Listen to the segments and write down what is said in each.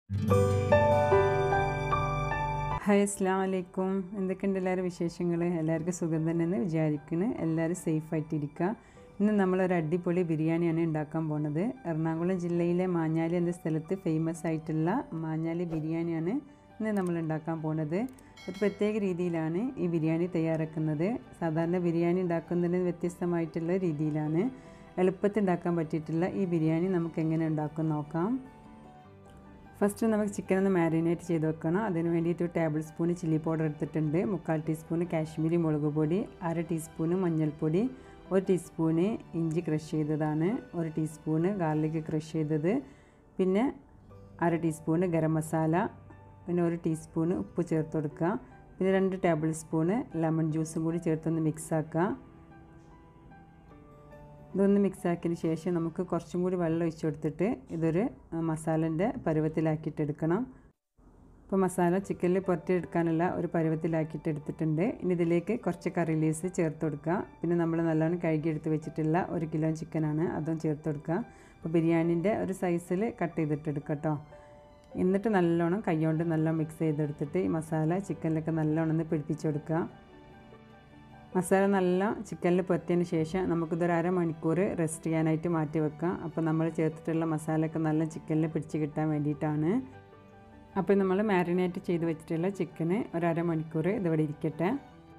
hi അസ്സാം വലൈക്കും എന്തൊക്കെയുണ്ട് എല്ലാവരും വിശേഷങ്ങൾ എല്ലാവർക്കും സുഖം തന്നെ എന്ന് വിചാരിക്കുന്നു എല്ലാവരും സേഫായിട്ടിരിക്കുക ഇന്ന് നമ്മളൊരു അടിപൊളി ബിരിയാണിയാണ് ഉണ്ടാക്കാൻ പോണത് എറണാകുളം ജില്ലയിലെ മാഞ്ഞാലി എന്ന സ്ഥലത്ത് ഫേമസ് ആയിട്ടുള്ള മാഞ്ഞാലി ബിരിയാണിയാണ് ഇന്ന് നമ്മൾ ഉണ്ടാക്കാൻ പോണത് ഒരു പ്രത്യേക രീതിയിലാണ് ഈ ബിരിയാണി തയ്യാറാക്കുന്നത് സാധാരണ ബിരിയാണി ഉണ്ടാക്കുന്നതിന് വ്യത്യസ്തമായിട്ടുള്ള രീതിയിലാണ് എളുപ്പത്തിൽ ഉണ്ടാക്കാൻ പറ്റിയിട്ടുള്ള ഈ ബിരിയാണി നമുക്ക് എങ്ങനെ ഉണ്ടാക്കും നോക്കാം ഫസ്റ്റ് നമുക്ക് ചിക്കൻ ഒന്ന് മാരിനേറ്റ് ചെയ്ത് വെക്കണം അതിന് വേണ്ടിയിട്ട് ഒരു ടേബിൾ സ്പൂൺ ചില്ലി പൗഡർ എടുത്തിട്ടുണ്ട് മുക്കാൽ ടീസ്പൂൺ കാശ്മീരി മുളക് പൊടി അര ടീസ്പൂണ് മഞ്ഞൾപ്പൊടി ഒരു ടീസ്പൂണ് ഇഞ്ചി ക്രഷ് ചെയ്തതാണ് ഒരു ടീസ്പൂണ് ഗാർലിക് ക്രഷ് ചെയ്തത് പിന്നെ അര ടീസ്പൂണ് ഗരം മസാല പിന്നെ ഒരു ടീസ്പൂണ് ഉപ്പ് ചേർത്ത് കൊടുക്കുക പിന്നെ രണ്ട് ടേബിൾ സ്പൂണ് ലെമൺ ജ്യൂസും കൂടി ചേർത്തൊന്ന് മിക്സ് ആക്കുക ഇതൊന്ന് മിക്സ് ആക്കിയതിന് ശേഷം നമുക്ക് കുറച്ചും കൂടി വെള്ളം ഒഴിച്ചു കൊടുത്തിട്ട് ഇതൊരു മസാലൻ്റെ പരുവത്തിലാക്കിയിട്ട് എടുക്കണം ഇപ്പോൾ മസാല ചിക്കനിൽ പുരട്ടിയെടുക്കാനുള്ള ഒരു പരുവത്തിലാക്കിയിട്ട് എടുത്തിട്ടുണ്ട് ഇനി ഇതിലേക്ക് കുറച്ച് കറി ലീസ് ചേർത്ത് കൊടുക്കുക പിന്നെ നമ്മൾ നല്ലോണം കഴുകിയെടുത്ത് വെച്ചിട്ടുള്ള ഒരു കിലോ ചിക്കനാണ് അതും ചേർത്ത് കൊടുക്കുക അപ്പോൾ ബിരിയാണീൻ്റെ ഒരു സൈസിൽ കട്ട് ചെയ്തിട്ട് എടുക്കുക കേട്ടോ എന്നിട്ട് നല്ലോണം കൈകൊണ്ട് നല്ല മിക്സ് ചെയ്തെടുത്തിട്ട് ഈ മസാല ചിക്കനിലൊക്കെ നല്ലോണം ഒന്ന് പിടിപ്പിച്ച് കൊടുക്കുക മസാല നല്ല ചിക്കനിൽ പൊരത്തിയതിന് ശേഷം നമുക്കിതൊരു അരമണിക്കൂർ റെസ്റ്റ് ചെയ്യാനായിട്ട് മാറ്റി വെക്കാം അപ്പോൾ നമ്മൾ ചേർത്തിട്ടുള്ള മസാലയൊക്കെ നല്ല ചിക്കനിൽ പിടിച്ച് കിട്ടാൻ വേണ്ടിയിട്ടാണ് അപ്പോൾ നമ്മൾ മാരിനേറ്റ് ചെയ്ത് വെച്ചിട്ടുള്ള ചിക്കന് ഒരു അരമണിക്കൂർ ഇതിവിടെ ഇരിക്കട്ടെ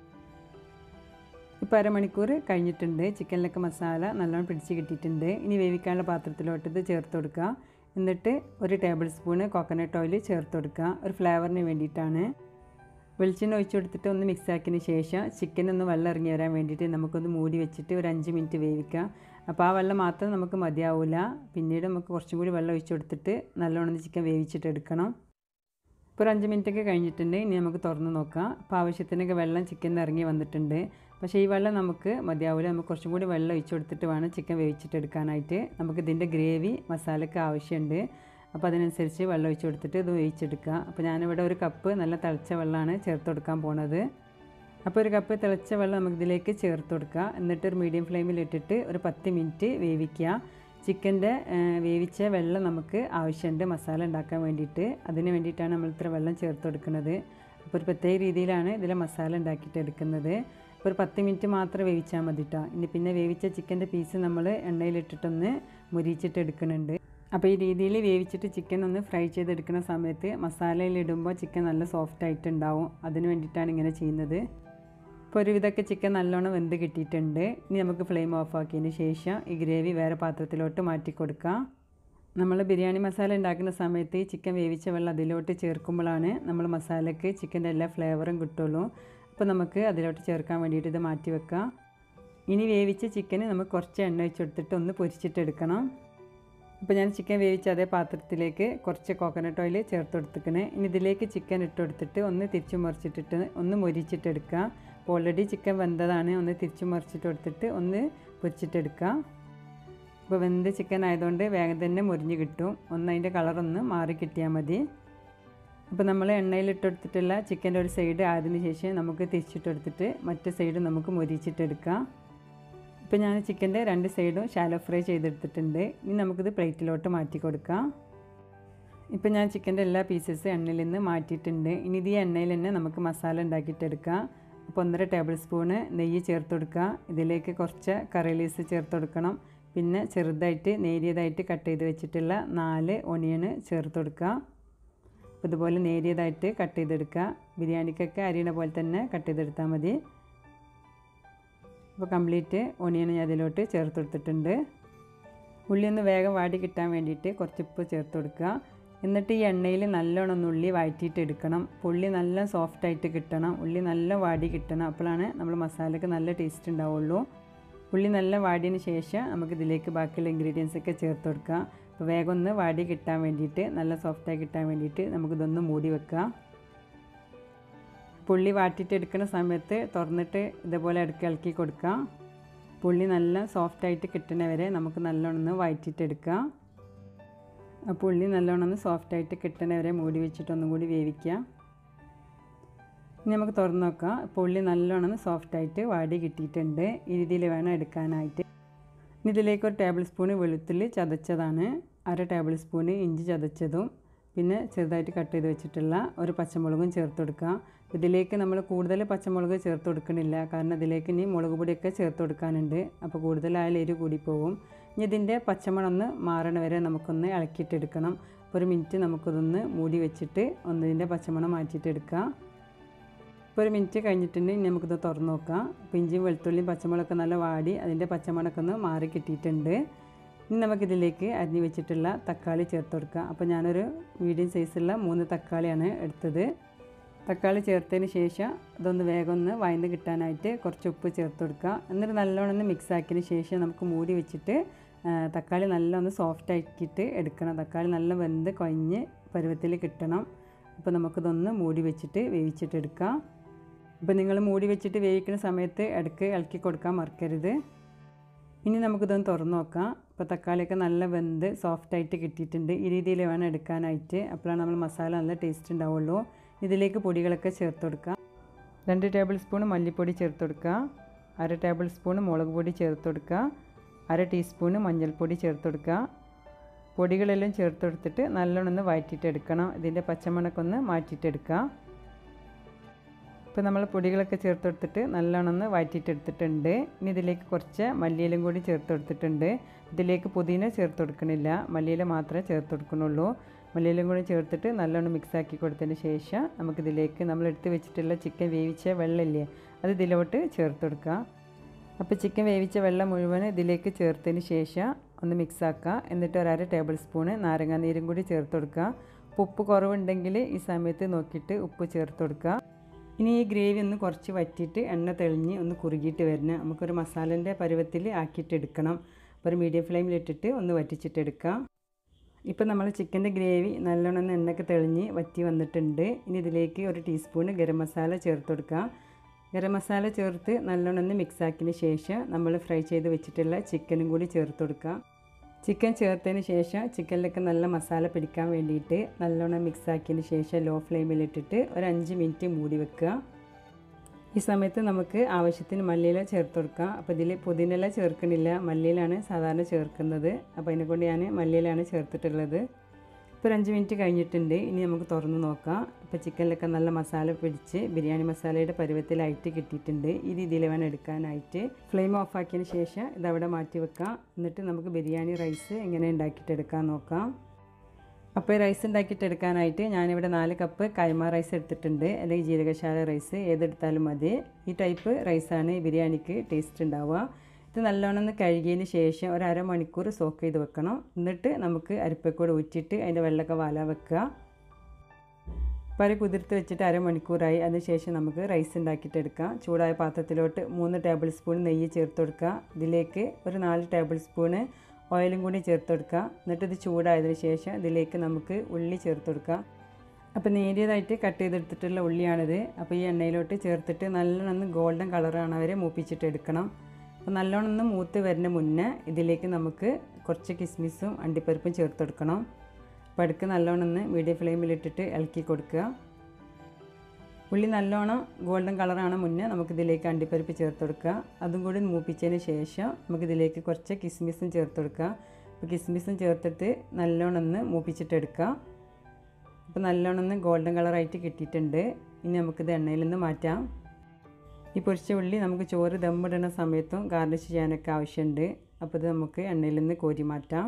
ഇപ്പോൾ അരമണിക്കൂർ കഴിഞ്ഞിട്ടുണ്ട് ചിക്കനിലൊക്കെ മസാല നല്ലോണം പിടിച്ച് കിട്ടിയിട്ടുണ്ട് ഇനി വേവിക്കാനുള്ള പാത്രത്തിലോട്ട് ഇത് ചേർത്ത് കൊടുക്കുക എന്നിട്ട് ഒരു ടേബിൾ സ്പൂണ് കോക്കനട്ട് ഓയിൽ ചേർത്ത് കൊടുക്കുക ഒരു ഫ്ലേവറിന് വേണ്ടിയിട്ടാണ് വെളിച്ചെണ്ണ ഒഴിച്ചു കൊടുത്തിട്ട് ഒന്ന് മിക്സ് ആക്കിയതിന് ശേഷം ചിക്കൻ ഒന്ന് വെള്ളം ഇറങ്ങി വരാൻ വേണ്ടിയിട്ട് നമുക്കൊന്ന് മൂടി വെച്ചിട്ട് ഒരു അഞ്ച് മിനിറ്റ് വേവിക്കാം അപ്പോൾ ആ വെള്ളം മാത്രം നമുക്ക് മതിയാവില്ല പിന്നീട് നമുക്ക് കുറച്ചും കൂടി വെള്ളം ഒഴിച്ചു കൊടുത്തിട്ട് നല്ലോണം ചിക്കൻ വേവിച്ചിട്ട് എടുക്കണം ഇപ്പോൾ ഒരു അഞ്ച് മിനിറ്റൊക്കെ കഴിഞ്ഞിട്ടുണ്ട് ഇനി നമുക്ക് തുറന്ന് നോക്കാം അപ്പോൾ ആവശ്യത്തിനൊക്കെ വെള്ളം ചിക്കനിൽ ഇറങ്ങി വന്നിട്ടുണ്ട് പക്ഷേ ഈ വെള്ളം നമുക്ക് മതിയാവില്ല നമുക്ക് കുറച്ചും കൂടി വെള്ളം ഒഴിച്ചു കൊടുത്തിട്ട് വേണം ചിക്കൻ വേവിച്ചിട്ട് എടുക്കാനായിട്ട് നമുക്ക് ഇതിൻ്റെ ഗ്രേവി മസാലയ്ക്ക് ആവശ്യമുണ്ട് അപ്പോൾ അതിനനുസരിച്ച് വെള്ളം ഒഴിച്ച് കൊടുത്തിട്ട് ഇത് വേവിച്ചെടുക്കുക അപ്പോൾ ഞാനിവിടെ ഒരു കപ്പ് നല്ല തിളച്ച വെള്ളമാണ് ചേർത്ത് കൊടുക്കാൻ പോണത് അപ്പോൾ ഒരു കപ്പ് തിളച്ച വെള്ളം നമുക്ക് ഇതിലേക്ക് ചേർത്ത് കൊടുക്കുക എന്നിട്ട് ഒരു മീഡിയം ഫ്ലെയിമിൽ ഇട്ടിട്ട് ഒരു പത്ത് മിനിറ്റ് വേവിക്കുക ചിക്കൻ്റെ വേവിച്ച വെള്ളം നമുക്ക് ആവശ്യമുണ്ട് മസാല ഉണ്ടാക്കാൻ വേണ്ടിയിട്ട് അതിന് വേണ്ടിയിട്ടാണ് നമ്മൾ ഇത്ര വെള്ളം ചേർത്ത് കൊടുക്കുന്നത് അപ്പോൾ ഒരു പ്രത്യേക രീതിയിലാണ് ഇതിലെ മസാല ഉണ്ടാക്കിയിട്ട് എടുക്കുന്നത് അപ്പോൾ ഒരു പത്ത് മിനിറ്റ് മാത്രം വേവിച്ചാൽ മതി കേട്ടോ ഇനി പിന്നെ വേവിച്ച ചിക്കൻ്റെ പീസ് നമ്മൾ എണ്ണയിലിട്ടിട്ടൊന്ന് മുരിച്ചിട്ട് എടുക്കുന്നുണ്ട് അപ്പോൾ ഈ രീതിയിൽ വേവിച്ചിട്ട് ചിക്കൻ ഒന്ന് ഫ്രൈ ചെയ്തെടുക്കുന്ന സമയത്ത് മസാലയിൽ ഇടുമ്പോൾ ചിക്കൻ നല്ല സോഫ്റ്റ് ആയിട്ടുണ്ടാവും അതിന് വേണ്ടിയിട്ടാണ് ഇങ്ങനെ ചെയ്യുന്നത് ഇപ്പോൾ ഒരുവിധമൊക്കെ ചിക്കൻ നല്ലോണം വെന്ത് കിട്ടിയിട്ടുണ്ട് ഇനി നമുക്ക് ഫ്ലെയിം ഓഫ് ആക്കിയതിന് ശേഷം ഈ ഗ്രേവി വേറെ പാത്രത്തിലോട്ട് മാറ്റി കൊടുക്കാം നമ്മൾ ബിരിയാണി മസാല ഉണ്ടാക്കുന്ന സമയത്ത് ഈ ചിക്കൻ വേവിച്ച വെള്ളം അതിലോട്ട് ചേർക്കുമ്പോഴാണ് നമ്മൾ മസാലയ്ക്ക് ചിക്കൻ്റെ എല്ലാ ഫ്ലേവറും കിട്ടുള്ളൂ അപ്പോൾ നമുക്ക് അതിലോട്ട് ചേർക്കാൻ വേണ്ടിയിട്ട് ഇത് മാറ്റി വെക്കാം ഇനി വേവിച്ച ചിക്കന് നമുക്ക് കുറച്ച് എണ്ണ വെച്ചെടുത്തിട്ട് ഒന്ന് പൊരിച്ചിട്ടെടുക്കണം അപ്പോൾ ഞാൻ ചിക്കൻ വേവിച്ച അതേ പാത്രത്തിലേക്ക് കുറച്ച് കോക്കനട്ട് ഓയിൽ ചേർത്ത് കൊടുത്തിക്കണേ ഇനി ഇതിലേക്ക് ചിക്കൻ ഇട്ട് കൊടുത്തിട്ട് ഒന്ന് തിരിച്ചു മറിച്ചിട്ടിട്ട് ഒന്ന് മൊരിച്ചിട്ടെടുക്കുക അപ്പോൾ ഓൾറെഡി ചിക്കൻ വെന്തതാണ് ഒന്ന് തിരിച്ചു മറിച്ചിട്ട് കൊടുത്തിട്ട് ഒന്ന് പൊരിച്ചിട്ടെടുക്കുക അപ്പോൾ വെന്ത് ചിക്കൻ ആയതുകൊണ്ട് വേഗം തന്നെ മുരിഞ്ഞ് കിട്ടും ഒന്ന് അതിൻ്റെ കളറൊന്ന് മാറി കിട്ടിയാൽ മതി അപ്പോൾ നമ്മൾ എണ്ണയിൽ ഇട്ടെടുത്തിട്ടുള്ള ചിക്കൻ്റെ ഒരു സൈഡ് ആയതിനു ശേഷം നമുക്ക് തിരിച്ചിട്ടെടുത്തിട്ട് മറ്റേ സൈഡ് നമുക്ക് മൊരിച്ചിട്ടെടുക്കാം ഇപ്പോൾ ഞാൻ ചിക്കൻ്റെ രണ്ട് സൈഡും ഷാലോ ഫ്രൈ ചെയ്തെടുത്തിട്ടുണ്ട് ഇനി നമുക്കിത് പ്ലേറ്റിലോട്ട് മാറ്റി കൊടുക്കാം ഇപ്പോൾ ഞാൻ ചിക്കൻ്റെ എല്ലാ പീസസ് എണ്ണയിൽ നിന്ന് മാറ്റിയിട്ടുണ്ട് ഇനി ഇത് ഈ എണ്ണയിൽ തന്നെ നമുക്ക് മസാല ഉണ്ടാക്കിയിട്ടെടുക്കാം അപ്പോൾ ഒന്നര ടേബിൾ സ്പൂണ് നെയ്യ് ചേർത്ത് കൊടുക്കുക ഇതിലേക്ക് കുറച്ച് കറി ലീസ് ചേർത്ത് കൊടുക്കണം പിന്നെ ചെറുതായിട്ട് നേരിയതായിട്ട് കട്ട് ചെയ്ത് വെച്ചിട്ടുള്ള നാല് ഒണിയന് ചേർത്ത് കൊടുക്കുക അപ്പോൾ ഇതുപോലെ നേരിയതായിട്ട് കട്ട് ചെയ്തെടുക്കുക ബിരിയാണിക്കൊക്കെ അരിയണ പോലെ തന്നെ കട്ട് ചെയ്തെടുത്താൽ മതി അപ്പോൾ കംപ്ലീറ്റ് ഒണിയൻ ഞാൻ അതിലോട്ട് ചേർത്ത് കൊടുത്തിട്ടുണ്ട് ഉള്ളി ഒന്ന് വേഗം വാടി കിട്ടാൻ വേണ്ടിയിട്ട് കുറച്ച് ഉപ്പ് ചേർത്ത് കൊടുക്കുക എന്നിട്ട് ഈ എണ്ണയിൽ നല്ലോണം ഒന്ന് ഉള്ളി വഴറ്റിയിട്ട് എടുക്കണം ഉള്ളി നല്ല സോഫ്റ്റായിട്ട് കിട്ടണം ഉള്ളി നല്ല വാടി കിട്ടണം അപ്പോഴാണ് നമ്മൾ മസാലയ്ക്ക് നല്ല ടേസ്റ്റ് ഉണ്ടാവുള്ളൂ ഉള്ളി നല്ല വാടിയതിന് ശേഷം നമുക്ക് ഇതിലേക്ക് ബാക്കിയുള്ള ഇൻഗ്രീഡിയൻസ് ഒക്കെ ചേർത്ത് കൊടുക്കുക അപ്പോൾ വേഗം ഒന്ന് വാടി കിട്ടാൻ വേണ്ടിയിട്ട് നല്ല സോഫ്റ്റായി കിട്ടാൻ വേണ്ടിയിട്ട് നമുക്കിതൊന്ന് മൂടി വെക്കുക പുള്ളി വാട്ടിയിട്ട് എടുക്കുന്ന സമയത്ത് തുറന്നിട്ട് ഇതേപോലെ ഇടയ്ക്ക് ഇളക്കി കൊടുക്കുക പുള്ളി നല്ല സോഫ്റ്റായിട്ട് കിട്ടുന്ന വരെ നമുക്ക് നല്ലോണം ഒന്ന് വഴറ്റിയിട്ട് എടുക്കാം ആ പുള്ളി നല്ലോണം ഒന്ന് സോഫ്റ്റായിട്ട് കിട്ടുന്ന വരെ മൂടി വെച്ചിട്ട് ഒന്നും കൂടി വേവിക്കുക ഇനി നമുക്ക് തുറന്ന് നോക്കാം പുള്ളി നല്ലോണം സോഫ്റ്റായിട്ട് വാടി കിട്ടിയിട്ടുണ്ട് ഈ രീതിയിൽ വേണം എടുക്കാനായിട്ട് ഇനി ഇതിലേക്ക് ഒരു ടേബിൾ സ്പൂൺ വെളുത്തുള്ളി ചതച്ചതാണ് അര ടേബിൾ സ്പൂൺ ഇഞ്ചി ചതച്ചതും പിന്നെ ചെറുതായിട്ട് കട്ട് ചെയ്ത് വെച്ചിട്ടുള്ള ഒരു പച്ചമുളകും ചേർത്ത് കൊടുക്കുക ഇതിലേക്ക് നമ്മൾ കൂടുതൽ പച്ചമുളക് ചേർത്ത് കൊടുക്കണില്ല കാരണം ഇതിലേക്ക് ഇനി മുളക് പൊടിയൊക്കെ ചേർത്ത് കൊടുക്കാനുണ്ട് അപ്പോൾ കൂടുതലായാലും എരിവ് കൂടി പോകും ഇനി ഇതിൻ്റെ പച്ചമണം ഒന്ന് മാറണ വരെ നമുക്കൊന്ന് ഇളക്കിയിട്ടെടുക്കണം അപ്പോൾ ഒരു മിനിറ്റ് നമുക്കിതൊന്ന് മൂടി വെച്ചിട്ട് ഒന്നിൻ്റെ പച്ചമണം മാറ്റിയിട്ടെടുക്കുക ഇപ്പോൾ ഒരു മിനിറ്റ് കഴിഞ്ഞിട്ടുണ്ട് ഇനി നമുക്കിത് തുറന്ന് നോക്കാം അപ്പോൾ ഇഞ്ചിയും വെളുത്തുള്ളിയും പച്ചമുളകൊക്കെ നല്ല വാടി അതിൻ്റെ പച്ചമുളകൊക്കെ ഒന്ന് മാറി കിട്ടിയിട്ടുണ്ട് ഇനി നമുക്കിതിലേക്ക് അരിഞ്ഞ് വെച്ചിട്ടുള്ള തക്കാളി ചേർത്ത് കൊടുക്കാം അപ്പോൾ ഞാനൊരു മീഡിയം സൈസുള്ള മൂന്ന് തക്കാളിയാണ് എടുത്തത് തക്കാളി ചേർത്തതിന് ശേഷം ഇതൊന്ന് വേഗം ഒന്ന് വയന്ന് കിട്ടാനായിട്ട് കുറച്ച് ഉപ്പ് ചേർത്ത് കൊടുക്കുക എന്നിട്ട് നല്ലോണം ഒന്ന് മിക്സ് ആക്കിയതിന് ശേഷം നമുക്ക് മൂടി വെച്ചിട്ട് തക്കാളി നല്ല ഒന്ന് സോഫ്റ്റ് ആക്കിയിട്ട് എടുക്കണം തക്കാളി നല്ല വെന്ത് കുഴഞ്ഞ് പരുവത്തിൽ കിട്ടണം അപ്പോൾ നമുക്കിതൊന്ന് മൂടി വെച്ചിട്ട് വേവിച്ചിട്ട് എടുക്കാം അപ്പോൾ നിങ്ങൾ മൂടി വെച്ചിട്ട് വേവിക്കുന്ന സമയത്ത് ഇടയ്ക്ക് ഇളക്കി കൊടുക്കാൻ മറക്കരുത് ഇനി നമുക്കിതൊന്ന് തുറന്ന് നോക്കാം ഇപ്പോൾ തക്കാളിയൊക്കെ നല്ല വെന്ത് സോഫ്റ്റായിട്ട് കിട്ടിയിട്ടുണ്ട് ഈ രീതിയിൽ വേണം എടുക്കാനായിട്ട് അപ്പോഴാണ് നമ്മൾ മസാല നല്ല ടേസ്റ്റ് ഉണ്ടാവുള്ളൂ ഇതിലേക്ക് പൊടികളൊക്കെ ചേർത്ത് കൊടുക്കുക രണ്ട് ടേബിൾ സ്പൂൺ മല്ലിപ്പൊടി ചേർത്ത് കൊടുക്കുക അര ടേബിൾ സ്പൂൺ മുളക് പൊടി ചേർത്ത് കൊടുക്കുക അര ടീസ്പൂൺ മഞ്ഞൾപ്പൊടി ചേർത്ത് കൊടുക്കുക പൊടികളെല്ലാം ചേർത്ത് കൊടുത്തിട്ട് നല്ലോണം ഒന്ന് വഴറ്റിയിട്ടെടുക്കണം ഇതിൻ്റെ പച്ചമണക്കൊന്ന് ഒന്ന് മാറ്റിയിട്ടെടുക്കുക ഇപ്പോൾ നമ്മൾ പൊടികളൊക്കെ ചേർത്ത് കൊടുത്തിട്ട് നല്ലോണം ഒന്ന് വഴറ്റിയിട്ടെടുത്തിട്ടുണ്ട് ഇനി ഇതിലേക്ക് കുറച്ച് മല്ലിയിലും കൂടി ചേർത്ത് കൊടുത്തിട്ടുണ്ട് ഇതിലേക്ക് പുതിന ചേർത്ത് കൊടുക്കണില്ല മല്ലിയില മാത്രമേ ചേർത്ത് കൊടുക്കുന്നുള്ളൂ മല്ലിയിലും കൂടി ചേർത്തിട്ട് നല്ലോണം മിക്സ് ആക്കി കൊടുത്തതിന് ശേഷം നമുക്കിതിലേക്ക് നമ്മൾ എടുത്ത് വെച്ചിട്ടുള്ള ചിക്കൻ വേവിച്ച വെള്ളമില്ലേ അത് ഇതിലോട്ട് ചേർത്ത് കൊടുക്കുക അപ്പോൾ ചിക്കൻ വേവിച്ച വെള്ളം മുഴുവൻ ഇതിലേക്ക് ചേർത്തതിന് ശേഷം ഒന്ന് മിക്സ് ആക്കുക എന്നിട്ട് ഒരു അര ടേബിൾ സ്പൂണ് നാരങ്ങാനീരും കൂടി ചേർത്ത് കൊടുക്കുക അപ്പോൾ ഉപ്പ് കുറവുണ്ടെങ്കിൽ ഈ സമയത്ത് നോക്കിയിട്ട് ഉപ്പ് ചേർത്ത് കൊടുക്കുക ഇനി ഈ ഗ്രേവി ഒന്ന് കുറച്ച് വറ്റിയിട്ട് എണ്ണ തെളിഞ്ഞ് ഒന്ന് കുറുകിയിട്ട് വരണം നമുക്കൊരു മസാലേൻ്റെ പരുവത്തിൽ ആക്കിയിട്ട് എടുക്കണം അപ്പോൾ ഒരു മീഡിയം ഫ്ലെയിമിലിട്ടിട്ട് ഒന്ന് വറ്റിച്ചിട്ടെടുക്കാം ഇപ്പോൾ നമ്മൾ ചിക്കൻ്റെ ഗ്രേവി നല്ലോണം ഒന്ന് എണ്ണയൊക്കെ തെളിഞ്ഞ് വറ്റി വന്നിട്ടുണ്ട് ഇനി ഇതിലേക്ക് ഒരു ടീസ്പൂണ് ഗരം മസാല ചേർത്ത് കൊടുക്കുക ഗരം മസാല ചേർത്ത് നല്ലോണം ഒന്ന് മിക്സ് ആക്കിയതിന് ശേഷം നമ്മൾ ഫ്രൈ ചെയ്ത് വെച്ചിട്ടുള്ള ചിക്കനും കൂടി ചേർത്ത് കൊടുക്കുക ചിക്കൻ ചേർത്തതിന് ശേഷം ചിക്കനിലൊക്കെ നല്ല മസാല പിടിക്കാൻ വേണ്ടിയിട്ട് നല്ലോണം മിക്സ് ആക്കിയതിന് ശേഷം ലോ ഫ്ലെയിമിലിട്ടിട്ട് ഒരു അഞ്ച് മിനിറ്റ് മൂടി വെക്കുക ഈ സമയത്ത് നമുക്ക് ആവശ്യത്തിന് മല്ലിയില ചേർത്ത് കൊടുക്കാം അപ്പോൾ ഇതിൽ പുതിനയില ചേർക്കണില്ല മല്ലിയിലാണ് സാധാരണ ചേർക്കുന്നത് അപ്പോൾ അതിനെക്കൊണ്ട് ഞാൻ മല്ലിയിലാണ് ചേർത്തിട്ടുള്ളത് ഇപ്പോൾ ഒരു അഞ്ച് മിനിറ്റ് കഴിഞ്ഞിട്ടുണ്ട് ഇനി നമുക്ക് തുറന്ന് നോക്കാം ഇപ്പോൾ ചിക്കനിലൊക്കെ നല്ല മസാല പിടിച്ച് ബിരിയാണി മസാലയുടെ പരുവത്തിലായിട്ട് കിട്ടിയിട്ടുണ്ട് ഈ രീതിയിൽ വേണം എടുക്കാനായിട്ട് ഫ്ലെയിം ഓഫ് ആക്കിയതിന് ശേഷം ഇതവിടെ മാറ്റി വെക്കാം എന്നിട്ട് നമുക്ക് ബിരിയാണി റൈസ് എങ്ങനെ ഉണ്ടാക്കിയിട്ടെടുക്കാൻ നോക്കാം അപ്പോൾ റൈസ് ഉണ്ടാക്കിയിട്ടെടുക്കാനായിട്ട് ഞാനിവിടെ നാല് കപ്പ് കൈമ റൈസ് എടുത്തിട്ടുണ്ട് അല്ലെങ്കിൽ ജീരകശാല റൈസ് ഏതെടുത്താലും മതി ഈ ടൈപ്പ് റൈസാണ് ബിരിയാണിക്ക് ടേസ്റ്റ് ഉണ്ടാവുക ഇത് നല്ലോണം ഒന്ന് കഴുകിയതിന് ശേഷം ഒരു അരമണിക്കൂർ സോക്ക് ചെയ്ത് വെക്കണം എന്നിട്ട് നമുക്ക് അരിപ്പക്കൂടെ ഊറ്റിയിട്ട് അതിൻ്റെ വെള്ളമൊക്കെ വാല വെക്കുക അപ്പോൾ അത് കുതിർത്ത് വെച്ചിട്ട് അരമണിക്കൂറായി അതിനുശേഷം നമുക്ക് റൈസ് ഉണ്ടാക്കിയിട്ടെടുക്കാം ചൂടായ പാത്രത്തിലോട്ട് മൂന്ന് ടേബിൾ സ്പൂൺ നെയ്യ് ചേർത്ത് കൊടുക്കുക ഇതിലേക്ക് ഒരു നാല് ടേബിൾ സ്പൂണ് ഓയിലും കൂടി ചേർത്ത് കൊടുക്കുക എന്നിട്ട് ഇത് ചൂടായതിനു ശേഷം ഇതിലേക്ക് നമുക്ക് ഉള്ളി ചേർത്ത് കൊടുക്കുക അപ്പോൾ നേരിയതായിട്ട് കട്ട് ചെയ്തെടുത്തിട്ടുള്ള ഉള്ളിയാണിത് അപ്പോൾ ഈ എണ്ണയിലോട്ട് ചേർത്തിട്ട് നല്ലോണം ഗോൾഡൻ കളറാണ് അവരെ മൂപ്പിച്ചിട്ട് എടുക്കണം അപ്പോൾ നല്ലോണം ഒന്ന് മൂത്ത് വരുന്ന മുന്നേ ഇതിലേക്ക് നമുക്ക് കുറച്ച് കിസ്മിസും അണ്ടിപ്പരിപ്പും ചേർത്ത് കൊടുക്കണം അപ്പോൾ അടുക്ക് നല്ലോണം ഒന്ന് മീഡിയം ഫ്ലെയിമിലിട്ടിട്ട് ഇളക്കി കൊടുക്കുക ഉള്ളി നല്ലോണം ഗോൾഡൻ കളറാണ് മുന്നേ നമുക്കിതിലേക്ക് അണ്ടിപ്പരിപ്പ് ചേർത്ത് കൊടുക്കുക അതും കൂടി മൂപ്പിച്ചതിന് ശേഷം നമുക്കിതിലേക്ക് കുറച്ച് കിസ്മിസും ചേർത്ത് കൊടുക്കുക അപ്പോൾ കിസ്മിസും ചേർത്തിട്ട് നല്ലോണം ഒന്ന് മൂപ്പിച്ചിട്ടെടുക്കുക അപ്പോൾ നല്ലോണം ഒന്ന് ഗോൾഡൻ കളറായിട്ട് കിട്ടിയിട്ടുണ്ട് ഇനി നമുക്കിത് എണ്ണയിൽ നിന്ന് മാറ്റാം ഈ പൊരിച്ച ഉള്ളി നമുക്ക് ചോറ് ദമ്മിടുന്ന സമയത്തും ഗാർണിഷ് ചെയ്യാനൊക്കെ ആവശ്യമുണ്ട് അപ്പോൾ ഇത് നമുക്ക് എണ്ണയിൽ നിന്ന് കോരി മാറ്റാം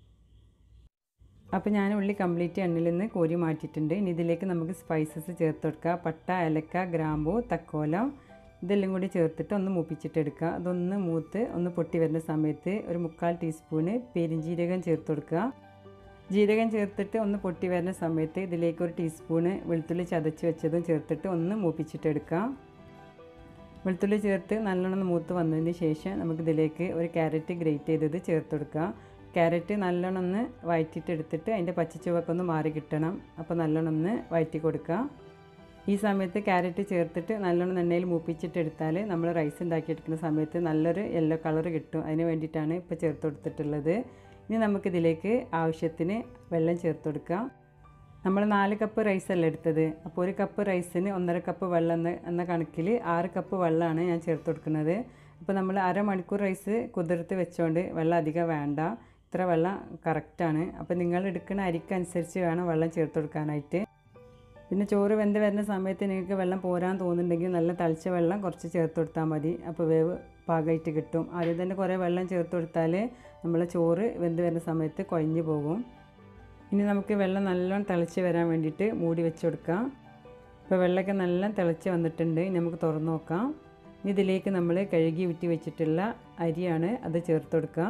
അപ്പോൾ ഞാൻ ഉള്ളി കംപ്ലീറ്റ് എണ്ണയിൽ നിന്ന് കോരി മാറ്റിയിട്ടുണ്ട് ഇനി ഇതിലേക്ക് നമുക്ക് സ്പൈസസ് ചേർത്ത് കൊടുക്കുക പട്ട ഏലക്ക ഗ്രാമ്പൂ തക്കോലം ഇതെല്ലാം കൂടി ചേർത്തിട്ട് ഒന്ന് മൂപ്പിച്ചിട്ടെടുക്കുക അതൊന്ന് മൂത്ത് ഒന്ന് പൊട്ടി വരുന്ന സമയത്ത് ഒരു മുക്കാൽ ടീസ്പൂണ് പെരിഞ്ജീരകം ചേർത്ത് കൊടുക്കുക ജീരകം ചേർത്തിട്ട് ഒന്ന് പൊട്ടി വരുന്ന സമയത്ത് ഇതിലേക്ക് ഒരു ടീസ്പൂണ് വെളുത്തുള്ളി ചതച്ച് വെച്ചതും ചേർത്തിട്ട് ഒന്ന് മൂപ്പിച്ചിട്ടെടുക്കാം വെളുത്തുള്ളി ചേർത്ത് നല്ലോണം മൂത്ത് വന്നതിന് ശേഷം നമുക്കിതിലേക്ക് ഒരു ക്യാരറ്റ് ഗ്രേറ്റ് ചെയ്തത് ചേർത്ത് കൊടുക്കുക ക്യാരറ്റ് നല്ലോണം ഒന്ന് വഴറ്റിയിട്ടെടുത്തിട്ട് അതിൻ്റെ പച്ചച്ചുവൊക്കെ ഒന്ന് മാറി കിട്ടണം അപ്പോൾ നല്ലോണം ഒന്ന് വഴറ്റി കൊടുക്കുക ഈ സമയത്ത് ക്യാരറ്റ് ചേർത്തിട്ട് നല്ലോണം എണ്ണയിൽ മൂപ്പിച്ചിട്ടെടുത്താൽ നമ്മൾ റൈസ് ഉണ്ടാക്കിയെടുക്കുന്ന സമയത്ത് നല്ലൊരു യെല്ലോ കളർ കിട്ടും അതിന് വേണ്ടിയിട്ടാണ് ഇപ്പോൾ ചേർത്ത് കൊടുത്തിട്ടുള്ളത് ഇനി നമുക്കിതിലേക്ക് ആവശ്യത്തിന് വെള്ളം ചേർത്ത് കൊടുക്കാം നമ്മൾ നാല് കപ്പ് റൈസല്ല എടുത്തത് അപ്പോൾ ഒരു കപ്പ് റൈസിന് ഒന്നര കപ്പ് വെള്ളം എന്ന എന്ന കണക്കിൽ ആറ് കപ്പ് വെള്ളമാണ് ഞാൻ ചേർത്ത് കൊടുക്കുന്നത് അപ്പോൾ നമ്മൾ അരമണിക്കൂർ റൈസ് കുതിർത്ത് വെച്ചുകൊണ്ട് വെള്ളം അധികം വേണ്ട ഇത്ര വെള്ളം കറക്റ്റാണ് അപ്പോൾ നിങ്ങൾ എടുക്കുന്ന അരിക്കനുസരിച്ച് വേണം വെള്ളം ചേർത്ത് കൊടുക്കാനായിട്ട് പിന്നെ ചോറ് വെന്ത് വരുന്ന സമയത്ത് നിങ്ങൾക്ക് വെള്ളം പോരാൻ തോന്നുന്നുണ്ടെങ്കിൽ നല്ല തളിച്ച വെള്ളം കുറച്ച് ചേർത്ത് കൊടുത്താൽ മതി അപ്പോൾ വേവ് പാകമായിട്ട് കിട്ടും ആദ്യം തന്നെ കുറേ വെള്ളം ചേർത്ത് കൊടുത്താൽ നമ്മളെ ചോറ് വെന്ത് വരുന്ന സമയത്ത് കുഴഞ്ഞു പോകും ഇനി നമുക്ക് വെള്ളം നല്ലോണം തിളച്ച് വരാൻ വേണ്ടിയിട്ട് മൂടി വെച്ച് കൊടുക്കാം ഇപ്പോൾ വെള്ളമൊക്കെ നല്ല തിളച്ച് വന്നിട്ടുണ്ട് ഇനി നമുക്ക് തുറന്ന് നോക്കാം ഇനി ഇതിലേക്ക് നമ്മൾ കഴുകി ഊറ്റി വെച്ചിട്ടുള്ള അരിയാണ് അത് ചേർത്ത് കൊടുക്കുക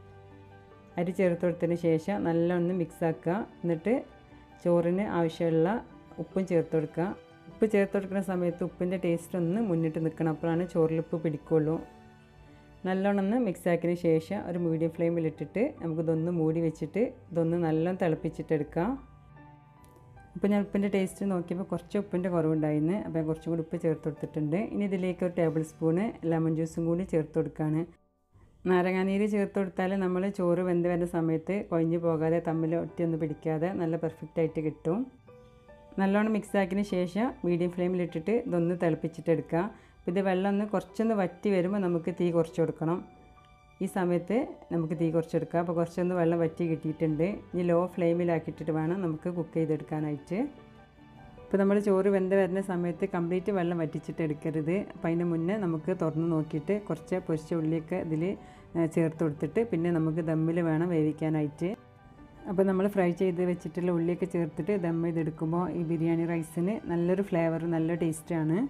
അരി ചേർത്ത് കൊടുത്തതിന് ശേഷം നല്ലോണം മിക്സ് ആക്കുക എന്നിട്ട് ചോറിന് ആവശ്യമുള്ള ഉപ്പും ചേർത്ത് കൊടുക്കുക ഉപ്പ് ചേർത്ത് കൊടുക്കുന്ന സമയത്ത് ഉപ്പിൻ്റെ ടേസ്റ്റ് ഒന്ന് മുന്നിട്ട് നിൽക്കണം അപ്പോഴാണ് ചോറിൽ ഉപ്പ് പിടിക്കുള്ളൂ നല്ലോണം ഒന്ന് മിക്സ് ആക്കിയതിന് ശേഷം ഒരു മീഡിയം ഫ്ലെയിമിലിട്ടിട്ട് നമുക്കിതൊന്ന് മൂടി വെച്ചിട്ട് ഇതൊന്ന് നല്ലോണം തിളപ്പിച്ചിട്ടെടുക്കാം അപ്പോൾ ഞാൻ ഉപ്പിൻ്റെ ടേസ്റ്റ് നോക്കിയപ്പോൾ കുറച്ച് ഉപ്പിൻ്റെ കുറവുണ്ടായിരുന്നു അപ്പോൾ ഞാൻ കുറച്ചും കൂടി ഉപ്പ് ചേർത്ത് കൊടുത്തിട്ടുണ്ട് ഇനി ഇതിലേക്ക് ഒരു ടേബിൾ സ്പൂണ് ലെമൺ ജ്യൂസും കൂടി ചേർത്ത് കൊടുക്കുകയാണ് നാരങ്ങാനീര് ചേർത്ത് കൊടുത്താൽ നമ്മൾ ചോറ് വെന്ത് വരുന്ന സമയത്ത് കൊഴിഞ്ഞു പോകാതെ തമ്മിൽ ഒട്ടിയൊന്നും പിടിക്കാതെ നല്ല പെർഫെക്റ്റ് ആയിട്ട് കിട്ടും നല്ലോണം മിക്സ് ആക്കിയതിന് ശേഷം മീഡിയം ഫ്ലെയിമിലിട്ടിട്ട് ഇതൊന്ന് തിളപ്പിച്ചിട്ടെടുക്കുക അപ്പോൾ ഇത് വെള്ളം ഒന്ന് കുറച്ചൊന്ന് വറ്റി വരുമ്പോൾ നമുക്ക് തീ കുറച്ച് കൊടുക്കണം ഈ സമയത്ത് നമുക്ക് തീ കുറച്ചെടുക്കാം അപ്പോൾ കുറച്ചൊന്ന് വെള്ളം വറ്റി കിട്ടിയിട്ടുണ്ട് ഇനി ലോ ഫ്ലെയിമിലാക്കിയിട്ടിട്ട് വേണം നമുക്ക് കുക്ക് ചെയ്തെടുക്കാനായിട്ട് ഇപ്പോൾ നമ്മൾ ചോറ് വെന്ത് വരുന്ന സമയത്ത് കംപ്ലീറ്റ് വെള്ളം വറ്റിച്ചിട്ട് എടുക്കരുത് അപ്പോൾ അതിന് മുന്നേ നമുക്ക് തുറന്ന് നോക്കിയിട്ട് കുറച്ച് പൊരിച്ച ഉള്ളിയൊക്കെ ഇതിൽ ചേർത്ത് കൊടുത്തിട്ട് പിന്നെ നമുക്ക് ദമ്മിൽ വേണം വേവിക്കാനായിട്ട് അപ്പോൾ നമ്മൾ ഫ്രൈ ചെയ്ത് വെച്ചിട്ടുള്ള ഉള്ളിയൊക്കെ ചേർത്തിട്ട് ദം ചെയ്തെടുക്കുമ്പോൾ ഈ ബിരിയാണി റൈസിന് നല്ലൊരു ഫ്ലേവർ നല്ല ടേസ്റ്റാണ്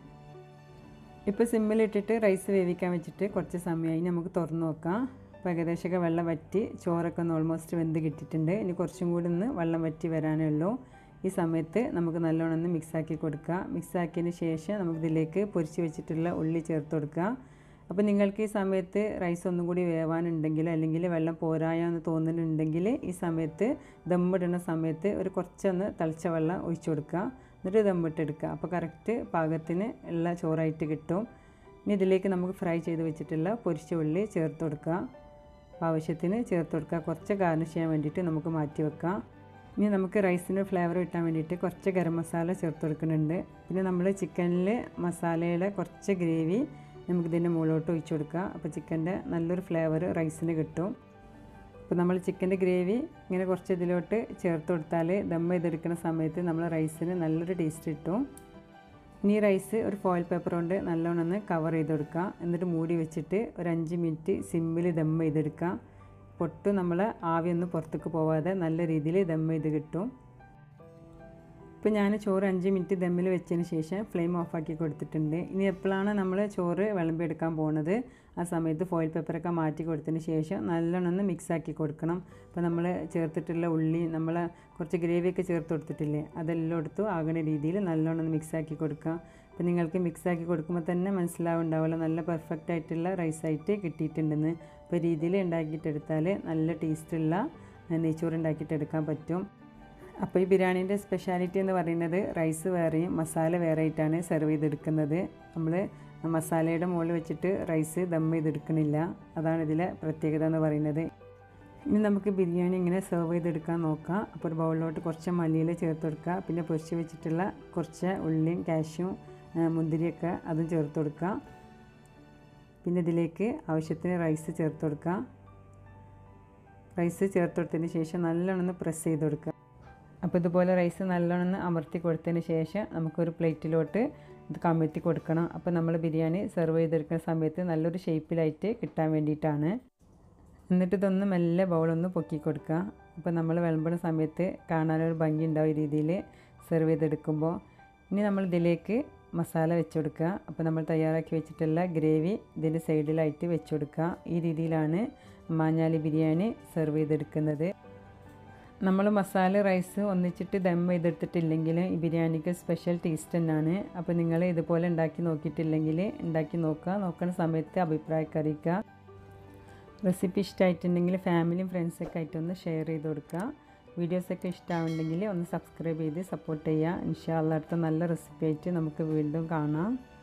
ഇപ്പോൾ സിമ്മിലിട്ടിട്ട് റൈസ് വേവിക്കാൻ വെച്ചിട്ട് കുറച്ച് സമയമായി നമുക്ക് തുറന്ന് നോക്കാം അപ്പോൾ ഏകദേശമൊക്കെ വെള്ളം വറ്റി ചോറൊക്കെ ഒന്ന് ഓൾമോസ്റ്റ് വെന്ത് കിട്ടിയിട്ടുണ്ട് ഇനി കുറച്ചും കൂടി ഒന്ന് വെള്ളം വറ്റി വരാനേ ഉള്ളൂ ഈ സമയത്ത് നമുക്ക് നല്ലോണം ഒന്ന് മിക്സാക്കി കൊടുക്കുക മിക്സാക്കിയതിന് ശേഷം നമുക്കിതിലേക്ക് പൊരിച്ച് വെച്ചിട്ടുള്ള ഉള്ളി ചേർത്ത് കൊടുക്കുക അപ്പോൾ നിങ്ങൾക്ക് ഈ സമയത്ത് റൈസ് ഒന്നും കൂടി വേവാനുണ്ടെങ്കിൽ അല്ലെങ്കിൽ വെള്ളം പോരായോ എന്ന് തോന്നുന്നുണ്ടെങ്കിൽ ഈ സമയത്ത് ദമ്മിടുന്ന സമയത്ത് ഒരു കുറച്ചൊന്ന് തളിച്ച വെള്ളം ഒഴിച്ചു കൊടുക്കുക എന്നിട്ട് ദമ്മിട്ടെടുക്കുക അപ്പോൾ കറക്റ്റ് പാകത്തിന് ഉള്ള ചോറായിട്ട് കിട്ടും ഇനി ഇതിലേക്ക് നമുക്ക് ഫ്രൈ ചെയ്ത് വെച്ചിട്ടുള്ള പൊരിച്ച ഉള്ളി ചേർത്ത് കൊടുക്കുക ആവശ്യത്തിന് ചേർത്ത് കൊടുക്കുക കുറച്ച് ഗാർണിഷ് ചെയ്യാൻ വേണ്ടിയിട്ട് നമുക്ക് മാറ്റി വെക്കാം ഇനി നമുക്ക് റൈസിന് ഫ്ലേവർ കിട്ടാൻ വേണ്ടിയിട്ട് കുറച്ച് ഗരം മസാല ചേർത്ത് കൊടുക്കുന്നുണ്ട് പിന്നെ നമ്മൾ ചിക്കനിൽ മസാലയുടെ കുറച്ച് ഗ്രേവി നമുക്കിതിൻ്റെ മുകളിലോട്ട് ഒഴിച്ചു കൊടുക്കുക അപ്പോൾ ചിക്കൻ്റെ നല്ലൊരു ഫ്ലേവർ റൈസിന് കിട്ടും അപ്പോൾ നമ്മൾ ചിക്കൻ്റെ ഗ്രേവി ഇങ്ങനെ കുറച്ച് ഇതിലോട്ട് ചേർത്ത് കൊടുത്താൽ ദം ചെയ്തെടുക്കുന്ന സമയത്ത് നമ്മൾ റൈസിന് നല്ലൊരു ടേസ്റ്റ് കിട്ടും ഇനി റൈസ് ഒരു ഫോയിൽ പേപ്പർ കൊണ്ട് നല്ലോണം ഒന്ന് കവർ ചെയ്ത് കൊടുക്കുക എന്നിട്ട് മൂടി വെച്ചിട്ട് ഒരു അഞ്ച് മിനിറ്റ് സിമ്മിൽ ദം ചെയ്തെടുക്കുക പൊട്ട് നമ്മൾ ആവിയൊന്നും പുറത്തേക്ക് പോവാതെ നല്ല രീതിയിൽ ദം ചെയ്ത് കിട്ടും ഇപ്പോൾ ഞാൻ ചോറ് അഞ്ച് മിനിറ്റ് ദമ്മിൽ വെച്ചതിന് ശേഷം ഫ്ലെയിം ഓഫാക്കി കൊടുത്തിട്ടുണ്ട് ഇനി എപ്പോഴാണ് നമ്മൾ ചോറ് വിളമ്പെടുക്കാൻ പോകുന്നത് ആ സമയത്ത് ഫോയിൽ പേപ്പറൊക്കെ മാറ്റി കൊടുത്തതിന് ശേഷം നല്ലോണം ഒന്ന് മിക്സ് ആക്കി കൊടുക്കണം അപ്പോൾ നമ്മൾ ചേർത്തിട്ടുള്ള ഉള്ളി നമ്മൾ കുറച്ച് ഗ്രേവിയൊക്കെ ചേർത്ത് കൊടുത്തിട്ടില്ലേ അതെല്ലാം എടുത്തു ആകുന്ന രീതിയിൽ നല്ലോണം ഒന്ന് മിക്സ് ആക്കി കൊടുക്കുക അപ്പോൾ നിങ്ങൾക്ക് മിക്സ് ആക്കി കൊടുക്കുമ്പോൾ തന്നെ മനസ്സിലാവുണ്ടാവില്ല നല്ല പെർഫെക്റ്റ് ആയിട്ടുള്ള റൈസായിട്ട് കിട്ടിയിട്ടുണ്ടെന്ന് അപ്പോൾ രീതിയിൽ ഉണ്ടാക്കിയിട്ടെടുത്താൽ നല്ല ടേസ്റ്റുള്ള നെയ്ച്ചോറ് ഉണ്ടാക്കിയിട്ടെടുക്കാൻ പറ്റും അപ്പോൾ ഈ ബിരിയാണീൻ്റെ സ്പെഷ്യാലിറ്റി എന്ന് പറയുന്നത് റൈസ് വേറെയും മസാല വേറെ ആയിട്ടാണ് സെർവ് ചെയ്തെടുക്കുന്നത് നമ്മൾ മസാലയുടെ മുകളിൽ വെച്ചിട്ട് റൈസ് ദം ചെയ്തെടുക്കണില്ല അതാണ് ഇതിലെ പ്രത്യേകത എന്ന് പറയുന്നത് ഇനി നമുക്ക് ബിരിയാണി ഇങ്ങനെ സെർവ് ചെയ്തെടുക്കാൻ നോക്കാം അപ്പോൾ ഒരു ബൗളിലോട്ട് കുറച്ച് മല്ലിയില ചേർത്ത് കൊടുക്കുക പിന്നെ പൊരിച്ച് വെച്ചിട്ടുള്ള കുറച്ച് ഉള്ളിയും കാഷ്യും മുന്തിരിയൊക്കെ അതും ചേർത്ത് കൊടുക്കുക പിന്നെ ഇതിലേക്ക് ആവശ്യത്തിന് റൈസ് ചേർത്ത് കൊടുക്കുക റൈസ് ചേർത്ത് കൊടുത്തതിന് ശേഷം നല്ലോണം ഒന്ന് പ്രസ് ചെയ്ത് കൊടുക്കുക അപ്പോൾ ഇതുപോലെ റൈസ് നല്ലോണം ഒന്ന് അമർത്തി കൊടുത്തതിന് ശേഷം നമുക്കൊരു പ്ലേറ്റിലോട്ട് ഇത് കമഴ്ത്തി കൊടുക്കണം അപ്പോൾ നമ്മൾ ബിരിയാണി സെർവ് ചെയ്തെടുക്കുന്ന സമയത്ത് നല്ലൊരു ഷേപ്പിലായിട്ട് കിട്ടാൻ വേണ്ടിയിട്ടാണ് എന്നിട്ട് ഇതൊന്ന് മെല്ലെ ബൗളൊന്ന് പൊക്കി കൊടുക്കുക അപ്പോൾ നമ്മൾ വിളമ്പുന്ന സമയത്ത് കാണാനൊരു ഭംഗി ഉണ്ടാവും ഈ രീതിയിൽ സെർവ് ചെയ്തെടുക്കുമ്പോൾ ഇനി നമ്മൾ ഇതിലേക്ക് മസാല വെച്ച് കൊടുക്കുക അപ്പോൾ നമ്മൾ തയ്യാറാക്കി വെച്ചിട്ടുള്ള ഗ്രേവി ഇതിൻ്റെ സൈഡിലായിട്ട് വെച്ച് കൊടുക്കുക ഈ രീതിയിലാണ് മാഞ്ഞാലി ബിരിയാണി സെർവ് ചെയ്തെടുക്കുന്നത് നമ്മൾ മസാല റൈസ് ഒന്നിച്ചിട്ട് ദം ചെയ്തെടുത്തിട്ടില്ലെങ്കിൽ ഈ ബിരിയാണിക്ക് സ്പെഷ്യൽ ടേസ്റ്റ് തന്നെയാണ് അപ്പോൾ നിങ്ങൾ ഇതുപോലെ ഉണ്ടാക്കി നോക്കിയിട്ടില്ലെങ്കിൽ ഉണ്ടാക്കി നോക്കുക നോക്കുന്ന സമയത്ത് അഭിപ്രായമൊക്കെ അറിയിക്കുക റെസിപ്പി ഇഷ്ടമായിട്ടുണ്ടെങ്കിൽ ഫാമിലിയും ഫ്രണ്ട്സൊക്കെ ആയിട്ടൊന്ന് ഷെയർ ചെയ്ത് കൊടുക്കുക വീഡിയോസൊക്കെ ഇഷ്ടമാവുണ്ടെങ്കിൽ ഒന്ന് സബ്സ്ക്രൈബ് ചെയ്ത് സപ്പോർട്ട് ചെയ്യുക ഇൻഷാല്ല അടുത്ത നല്ല റെസിപ്പി ആയിട്ട് നമുക്ക് വീണ്ടും കാണാം